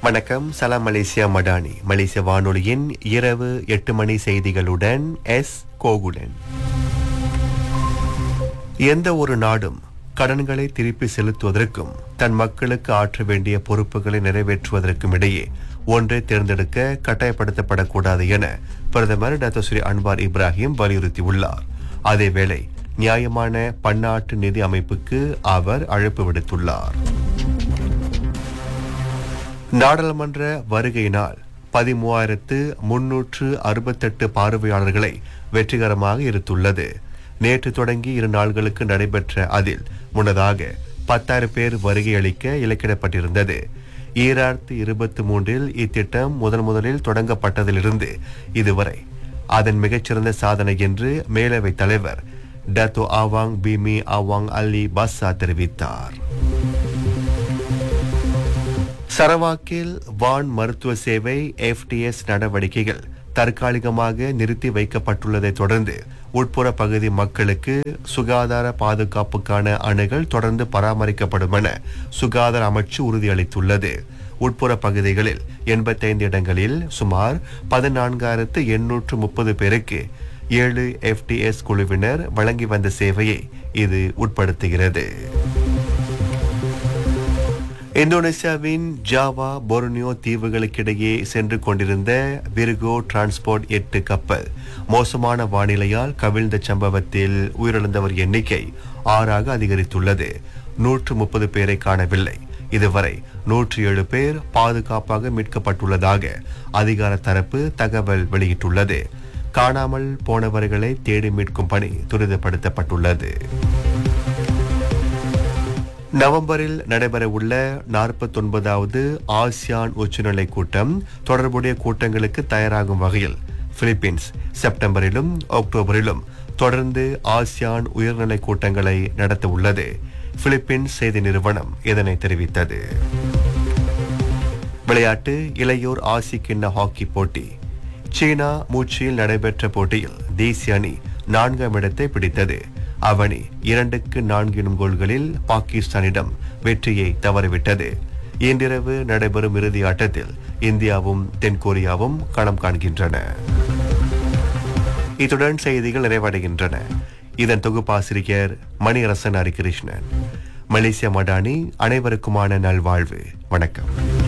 வணக்கம் சலாம் மலேசியா மடானி மலேசிய வானொலியின் இரவு எட்டு மணி செய்திகளுடன் எஸ் கோகுலன் எந்த ஒரு நாடும் கடன்களை திருப்பி செலுத்துவதற்கும் தன் மக்களுக்கு ஆற்ற வேண்டிய பொறுப்புகளை நிறைவேற்றுவதற்கும் இடையே ஒன்றை தேர்ந்தெடுக்க கட்டாயப்படுத்தப்படக்கூடாது என பிரதமர் டாக்டர் ஸ்ரீ அன்வார் இப்ராஹிம் வலியுறுத்தியுள்ளார் அதேவேளை நியாயமான பன்னாட்டு நிதி அமைப்புக்கு அவர் அழைப்பு விடுத்துள்ளார் நாடாளுமன்ற வருகையினால் பதிமூவாயிரத்து முன்னூற்று அறுபத்தெட்டு பார்வையாளர்களை வெற்றிகரமாக இருத்துள்ளது நேற்று தொடங்கி இரு நாள்களுக்கு நடைபெற்ற அதில் முன்னதாக பத்தாயிரம் பேர் வருகை அளிக்க இலக்கிடப்பட்டிருந்தது ஈராயிரத்து இருபத்தி மூன்றில் இத்திட்டம் முதன் முதலில் தொடங்கப்பட்டதிலிருந்து இதுவரை அதன் மிகச்சிறந்த சாதனை என்று மேலவை தலைவர் டத்தோ ஆவாங் பிமி ஆவாங் அலி பஸ்ஸா தெரிவித்தார் சரவாக்கில் வான் மருத்துவ சேவை எஃப்டிஎஸ் நடவடிக்கைகள் தற்காலிகமாக நிறுத்தி வைக்கப்பட்டுள்ளதை தொடர்ந்து உட்புற பகுதி மக்களுக்கு சுகாதார பாதுகாப்புக்கான அணுகள் தொடர்ந்து பராமரிக்கப்படும் என சுகாதார அமைச்சு உறுதியளித்துள்ளது உட்புற பகுதிகளில் எண்பத்தைந்து இடங்களில் சுமார் பதினான்காயிரத்து எண்ணூற்று முப்பது பேருக்கு ஏழு எஃப்டிஎஸ் குழுவினர் வழங்கி வந்த சேவையை இது உட்படுத்துகிறது இந்தோனேசியாவின் ஜாவா பொர்னியோ தீவுகளுக்கிடையே சென்று கொண்டிருந்த விர்கோ டிரான்ஸ்போர்ட் எட்டு கப்பல் மோசமான வானிலையால் கவிழ்ந்த சம்பவத்தில் உயிரிழந்தவர் எண்ணிக்கை ஆறாக அதிகரித்துள்ளது நூற்று முப்பது பேரை காணவில்லை இதுவரை நூற்றி ஏழு பேர் பாதுகாப்பாக மீட்கப்பட்டுள்ளதாக அதிகார தரப்பு தகவல் வெளியிட்டுள்ளது காணாமல் போனவர்களை தேடி மீட்கும் பணி துரிதப்படுத்தப்பட்டுள்ளது நவம்பரில் நடைபெறவுள்ள நாற்பத்தொன்பதாவது ஆசியான் உச்சநிலை கூட்டம் தொடர்புடைய கூட்டங்களுக்கு தயாராகும் வகையில் பிலிப்பீன்ஸ் செப்டம்பரிலும் அக்டோபரிலும் தொடர்ந்து ஆசியான் உயர்நிலை கூட்டங்களை நடத்த உள்ளது பிலிப்பீன்ஸ் செய்தி நிறுவனம் இதனை தெரிவித்தது விளையாட்டு இளையோர் ஆசி கிண்ண ஹாக்கி போட்டி சீனா மூச்சியில் நடைபெற்ற போட்டியில் தேசிய அணி நான்காம் இடத்தை பிடித்தது அவனி இரண்டுக்கு நான்கு எனும் கோல்களில் பாகிஸ்தானிடம் வெற்றியை தவறிவிட்டது இன்றிரவு நடைபெறும் இறுதி ஆட்டத்தில் இந்தியாவும் தென்கொரியாவும் களம் காண்கின்றன இத்துடன் செய்திகள் நிறைவடைகின்றன இதன் தொகுப்பாசிரியர் மணியரசன் ஹரிகிருஷ்ணன் மலேசிய மடானி அனைவருக்குமான நல்வாழ்வு வணக்கம்